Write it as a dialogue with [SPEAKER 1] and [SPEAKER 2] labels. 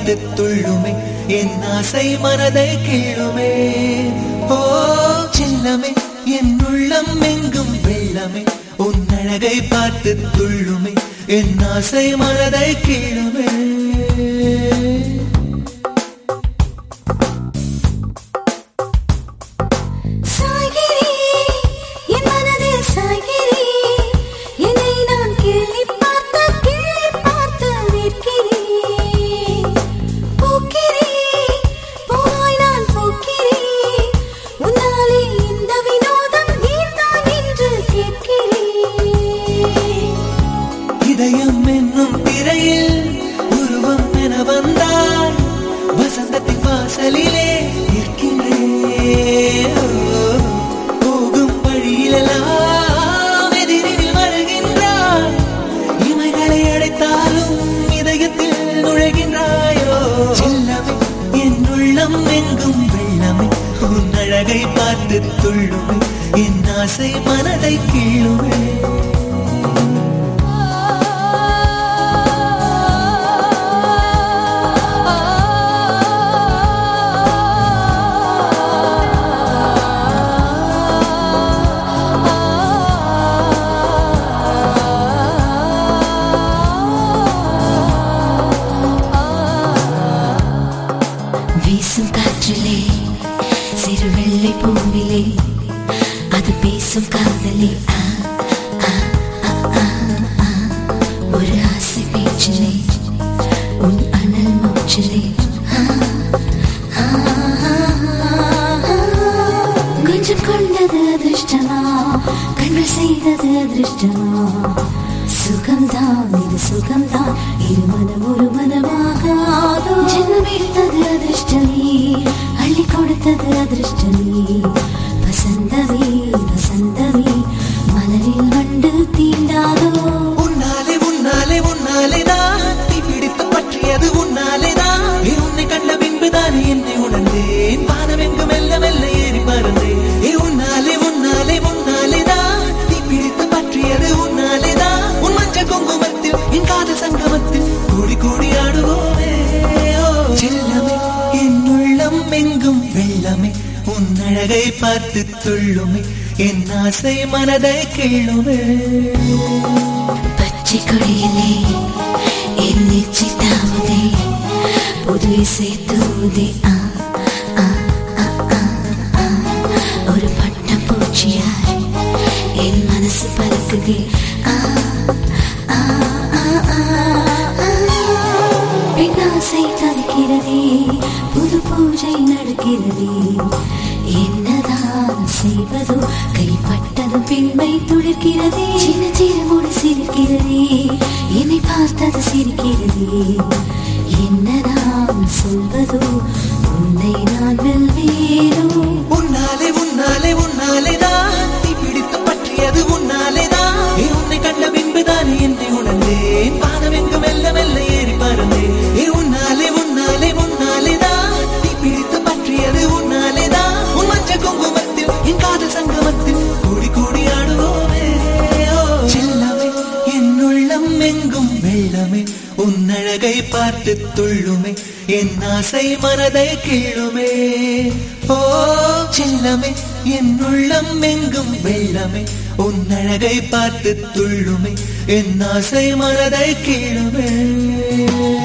[SPEAKER 1] பார்த்து துள்ளுமே என் ஆசை மனதை கீழுமே ஓ சின்னமே என் உள்ளம் எங்கும் வெள்ளமே உன் அழகை பார்த்து துள்ளுமே என் ஆசை மனதை கீழுமே
[SPEAKER 2] சாய்கிறே என் மனதில் சாய்கிறே என்னை நான் கிள்ளி பார்த்து கிள்ளி பார்த்து நிற்கிறேன் பூக்கிறேன் பூவாய் நான் பூக்கிறேன் உன்னாலே இந்த வினோதம் நீர்தான் என்று கேட்கிறேன்
[SPEAKER 1] இதயம் என்னும் திரையில் உருவம் என வந்தாய் வசந்தத்தின் வாசலிலே நிற்கின்றேன் ஓ, போகும் வழியிலெல்லாம் எதிரில் வருகின்றாய் இமைகளை அடைத்தாலும் இதயத்தில் நுழைகின்றாயோ செல்லமே என் உள்ளம் எங்கும் வெள்ளமே உன் அழகை பார்த்து துள்ளுமே என் ஆசை மனதை கீழுமே
[SPEAKER 2] வீசும் காற்றிலே சிறு வெள்ளை பூவிலே அது பேசும் காதலே ஆ, ஆ, ஆ, ஆ, ஆ. ஒரு ஆசை பேச்சிலே உன் அனல் மூச்சிலே ஆ, ஆ, ஆ, ஆ. கொஞ்சம் கொண்டது அதிர்ஷ்டமா கண்கள் செய்தது அதிர்ஷ்டமா சுகம்தான் இது சுகம்தான் இரு மனம் ஒரு மனமாகாதோ ஜென்மம் எடுத்தது அதிர்ஷ்டமே அள்ளி கொடுத்தது அதிர்ஷ்டமே வசந்தமே வசந்தமே மலரில் வண்டு தீண்டாதோ
[SPEAKER 1] உன்னாலே உன்னாலே உன்னாலே தான் நீ பிடித்து பற்றியது உன்னாலே தான் ஏ உன்னை கண்ட பின்புதான் என்னை உணர்ந்தேன் வானம் எங்கு மெல்ல மெல்ல ஏறி பறந்தேன் ஏ உன்னாலே உன்னாலே உன்னாலே தான் நீ பிடித்து பற்றியது உன்னாலே தான் உன் மஞ்ச குங்குமத்தில் என் காதல் சங்கமத்தில் கூடி கூடி ஆடுவோமே ஓ செல்லமே என் உள்ளம் எங்கும் வெள்ளமே உன் அழகை பார்த்து துள்ளுமே என் ஆசை மனதை கீழுமே
[SPEAKER 2] பச்சை கொடியிலே என் நெற்றி தாவுதே புது இசை தூவுதே ஆ ஆ, ஆ, ஆ, ஆ. ஒரு பட்டம் பூச்சியாய் என் மனசு பறக்குதே ஆ ஆ, ஆ, ஆ, ஆ. பெண்ணாசை தவிக்கிறதே புது பூஜை நடக்கிறதே என்னதான் செய்வதோ கைப்பட்டதும் பெண்மை துளிர்க்கிறதே சின்ன சிறுமோடு சிரிக்கிறதே என்னை பார்த்தது சிரிக்கிறதே என்னதான் சொல்வதோ உன்னை நான் வெல்வேனோ
[SPEAKER 1] உன்னாலே உன்னாலே உன்னாலே தான் நீ பிடித்து பற்றியது உன்னாலே தான் ஏ உன்னை கண்ட பின்புதான் என்னை உணர்ந்தேன் வானம் எங்கு மெல்ல மெல்ல ஏறி பறந்தேன் ஏ உன்னாலே உன்னாலே உன்னாலே தான் நீ பிடித்து பற்றியது உன்னாலே தான் உன் மஞ்ச குங்குமத்தில் என் காதல் சங்கமத்தில் கூடி கூடி ஆடுவோமே ஓ செல்லமே என் உள்ளம் எங்கும் வெள்ளமே உன் அழகை பார்த்து துள்ளுமே என் ஆசை மனதை கீழுமே ஓ செல்லமே என் உள்ளம் எங்கும் வெள்ளமே உன் அழகை பார்த்து துள்ளுமே என் ஆசை மனதை கீழுமே